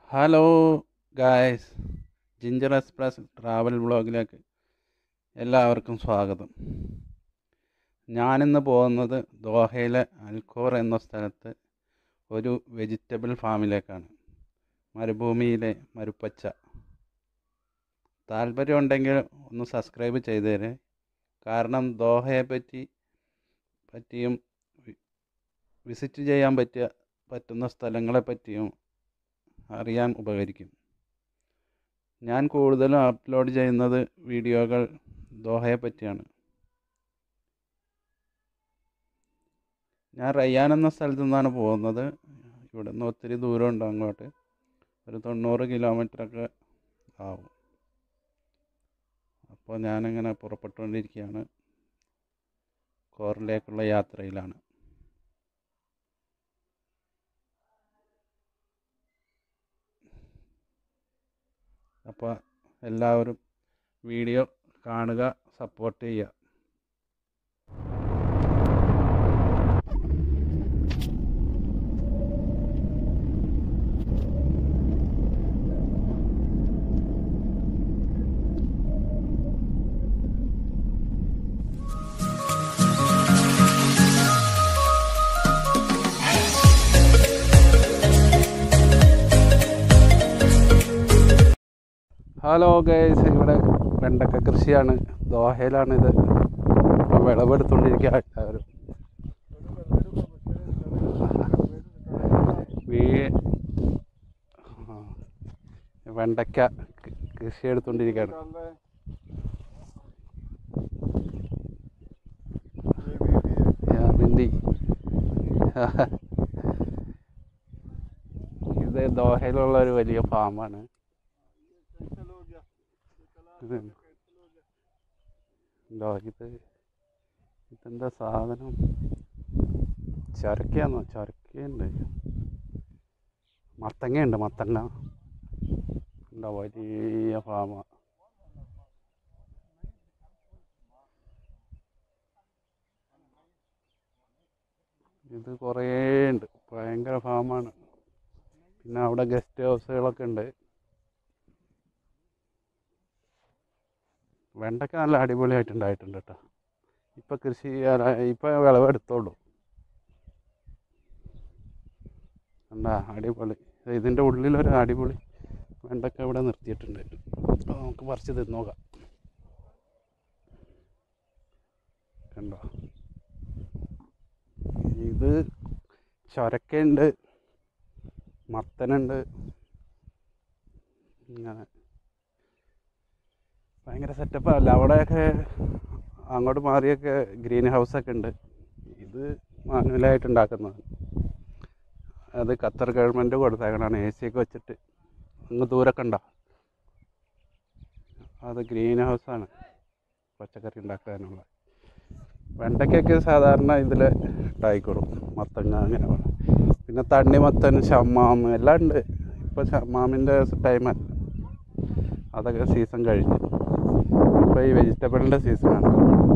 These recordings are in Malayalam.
hello guys ginger express travel വ്ളോഗിലേക്ക് എല്ലാവർക്കും സ്വാഗതം ഞാനിന്ന് പോകുന്നത് ദോഹയിലെ അൽഖോർ എന്ന സ്ഥലത്ത് ഒരു വെജിറ്റബിൾ ഫാമിലേക്കാണ് മരുഭൂമിയിലെ മരുപ്പച്ച താല്പര്യമുണ്ടെങ്കിൽ ഒന്ന് സബ്സ്ക്രൈബ് ചെയ്തേരെ കാരണം ദോഹയെ പറ്റി പറ്റിയും വി- വിസിറ്റ് ചെയ്യാൻ പറ്റിയ പറ്റുന്ന സ്ഥലങ്ങളെ പറ്റിയും അറിയാൻ ഉപകരിക്കും ഞാൻ കൂടുതലും അപ്ലോഡ് ചെയ്യുന്നത് വീഡിയോകൾ ദോഹയെ പറ്റിയാണ് ഞാൻ റയ്യാൻ എന്ന സ്ഥലത്തു നിന്നാണ് പോകുന്നത് ഇവിടെ നിന്ന് ഒത്തിരി ദൂരമുണ്ട് അങ്ങോട്ട് ഒരു തൊണ്ണൂറ് കിലോമീറ്ററൊക്കെ ആവും അപ്പോൾ ഞാനിങ്ങനെ പുറപ്പെട്ടുകൊണ്ടിരിക്കുകയാണ് കോറിലേക്കുള്ള യാത്രയിലാണ് അപ്പോൾ എല്ലാവരും വീഡിയോ കാണുക സപ്പോർട്ട് ചെയ്യുക ഹലോ ഗൈസ് ഇവിടെ വെണ്ടക്ക കൃഷിയാണ് ദോഹയിലാണിത് അപ്പോൾ വിളവെടുത്തുകൊണ്ടിരിക്കുക എല്ലാവരും വീ ആ, വെണ്ടയ്ക്ക കൃ- കൃഷി എടുത്തുകൊണ്ടിരിക്കുകയാണ് ആ, ബിന്ദി ഇത് ദോഹയിലുള്ള ഒരു വലിയ ഫാമാണ് ഇത് ഉണ്ടോ ഇത് ഇതെന്താ സാധനം ചരക്കയാണോ ചരക്കയുണ്ട് മത്തങ്ങയുണ്ട് മത്തങ്ങ ഉണ്ടോ വലിയ ഫാമ ഇത് കുറേ ഉണ്ട് ഭയങ്കര ഫാമാണ് പിന്നെ അവിടെ ഗസ്റ്റ് ഹൗസുകളൊക്കെ ഉണ്ട് വെണ്ടയ്ക്ക നല്ല അടിപൊളിയായിട്ടുണ്ടായിട്ടുണ്ട് കേട്ടോ ഇപ്പം കൃഷി ഇപ്പം വിളവെടുത്തോളൂ എന്താ അടിപൊളി ഇതിൻ്റെ ഉള്ളിലൊരു അടിപൊളി വെണ്ടയ്ക്ക ഇവിടെ നിർത്തിയിട്ടുണ്ട് അപ്പോൾ നമുക്ക് പറിച്ച് തിന്നോക്കാം കണ്ടോ ഇത് ചൊരക്കയുണ്ട് മത്തനുണ്ട് ഇങ്ങനെ ഭയങ്കര സെറ്റപ്പ് അല്ല അവിടെയൊക്കെ അങ്ങോട്ട് മാറിയൊക്കെ ഗ്രീൻ ഹൗസൊക്കെ ഉണ്ട് ഇത് മാനുവലായിട്ട് ഉണ്ടാക്കുന്നതാണ് അത് ഖത്തർ ഗവൺമെൻറ് കൊടുത്തേക്കണാണ് എ സി ഒക്കെ വെച്ചിട്ട് അങ്ങ് ദൂരൊക്കെ ഉണ്ടോ അത് ഗ്രീൻ ഹൗസാണ് പച്ചക്കറി ഉണ്ടാക്കാനുള്ള വെണ്ടയ്ക്കൊക്കെ സാധാരണ ഇതിൽ ഉണ്ടായിക്കോളും മത്തങ്ങ അങ്ങനെ വേണം പിന്നെ തണ്ണിമത്തൻ ഷമ്മാം എല്ലാം ഉണ്ട് ഇപ്പോൾ ഷമ്മാമിൻ്റെ ടൈമല്ല അതൊക്കെ സീസൺ കഴിഞ്ഞു ഇപ്പോൾ ഈ വെജിറ്റബിളിൻ്റെ സീസണാണ്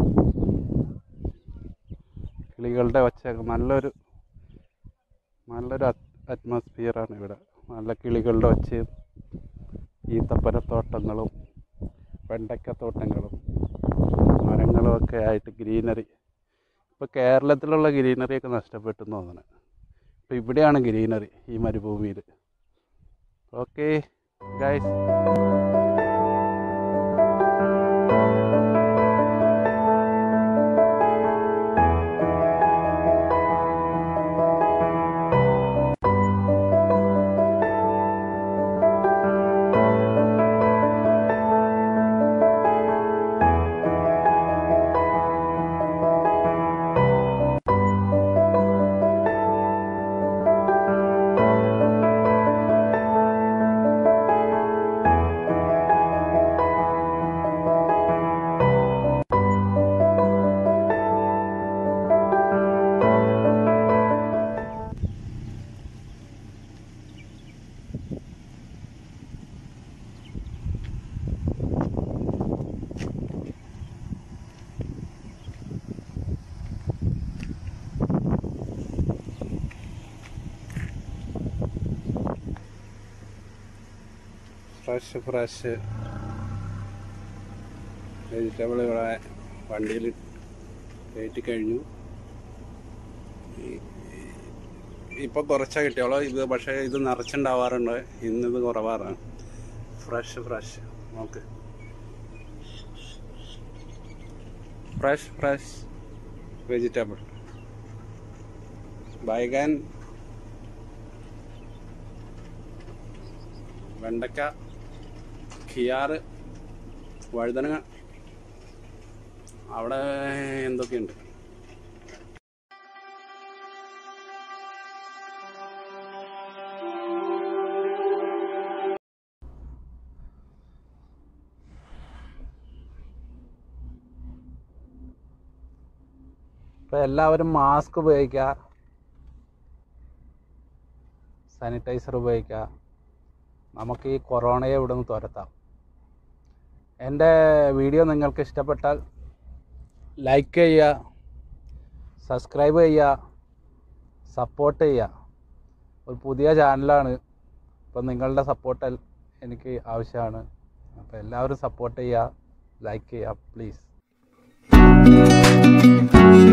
കിളികളുടെ ഒച്ചയൊക്കെ നല്ലൊരു നല്ലൊരു അറ്റ്മോസ്ഫിയറാണ് ഇവിടെ നല്ല കിളികളുടെ ഒച്ചയും ഈത്തപ്പനത്തോട്ടങ്ങളും വെണ്ടയ്ക്കത്തോട്ടങ്ങളും മരങ്ങളും ഒക്കെ ആയിട്ട് ഗ്രീനറി ഇപ്പോൾ കേരളത്തിലുള്ള ഗ്രീനറിയൊക്കെ നഷ്ടപ്പെട്ടു എന്ന് തോന്നുന്നു ഇപ്പോൾ ഇവിടെയാണ് ഗ്രീനറി ഈ മരുഭൂമിയിൽ okay guys fresh fresh vegetable ഇവിടെ വണ്ടിയിൽ കയറ്റി കഴിഞ്ഞു ഇപ്പോൾ കുറച്ചാണ് കിട്ടിയോളൂ ഇത് പക്ഷേ ഇത് നിറച്ചുണ്ടാവാറുണ്ട് ഇന്നിത് കുറവാറാണ് ഫ്രഷ് ഫ്രഷ് നോക്ക് ഫ്രഷ് ഫ്രഷ് വെജിറ്റബിൾ ബൈഗൻ വെണ്ടക്ക ഖിയാറ് വഴുതനങ്ങ അവിടെ എന്തൊക്കെയുണ്ട് ഇപ്പോൾ എല്ലാവരും മാസ്ക് ഉപയോഗിക്കുക സാനിറ്റൈസർ ഉപയോഗിക്കുക നമുക്ക് ഈ കൊറോണയെ ഇവിടെ നിന്ന് തുരത്താം എൻ്റെ വീഡിയോ നിങ്ങൾക്ക് ഇഷ്ടപ്പെട്ടാൽ ലൈക്ക് ചെയ്യുക സബ്സ്ക്രൈബ് ചെയ്യുക സപ്പോർട്ട് ചെയ്യുക ഒരു പുതിയ ചാനലാണ് അപ്പം നിങ്ങളുടെ സപ്പോർട്ട് എനിക്ക് ആവശ്യമാണ് അപ്പോൾ എല്ലാവരും സപ്പോർട്ട് ചെയ്യുക ലൈക്ക് ചെയ്യുക പ്ലീസ്